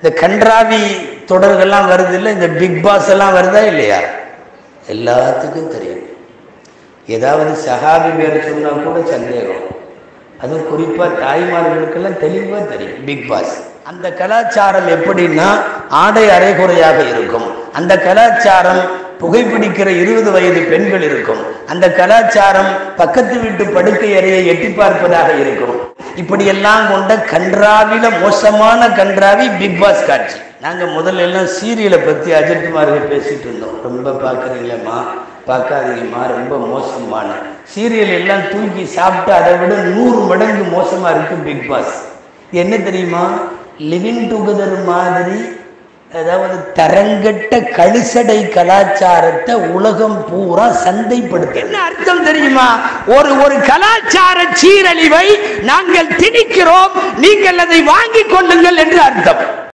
இந்த கன்றாவி தொடர்கள்லாம் வருது இல்லை இந்த பிக் பாஸ் எல்லாம் வருதா இல்லையா எல்லாத்துக்கும் தெரியும் ஏதாவது சஹாபி பேர் சொன்னா கூட சந்தேகம் அதுவும் குறிப்பா தாய்மார்களுக்கெல்லாம் தெளிவா தெரியும் பிக் பாஸ் அந்த கலாச்சாரம் எப்படின்னா ஆடை அரைகுறையாக இருக்கும் அந்த கலாச்சாரம் புகைப்பிடிக்கிற இருபது வயது பெண்கள் இருக்கும் அந்த கலாச்சாரம் பக்கத்து வீட்டு படுக்கை அறையை எட்டி பார்ப்பதாக இருக்கும் இப்படியெல்லாம் கொண்ட கன்றாவில மோசமான கன்றாவி பிக் பாஸ் காட்சி நாங்க முதல்ல எல்லாம் சீரியலை பத்தி அஜித்குமார்கள் பேசிட்டு இருந்தோம் ரொம்ப பார்க்குறீங்களேம்மா பார்க்காதீங்கம்மா ரொம்ப மோசமான சீரியல் எல்லாம் தூக்கி சாப்பிட்டு அதை விட நூறு மடங்கு மோசமா இருக்கு பிக் பாஸ் என்ன தெரியுமா லிவிங் டுகெதர் மாதிரி அதாவது தரங்கட்ட கழுசடை கலாச்சாரத்தை உலகம் பூரா சந்தைப்படுத்த என்ன அர்த்தம் தெரியுமா ஒரு ஒரு கலாச்சார சீரழிவை நாங்கள் திணிக்கிறோம் நீங்கள் அதை வாங்கிக் கொள்ளுங்கள் என்று அர்த்தம்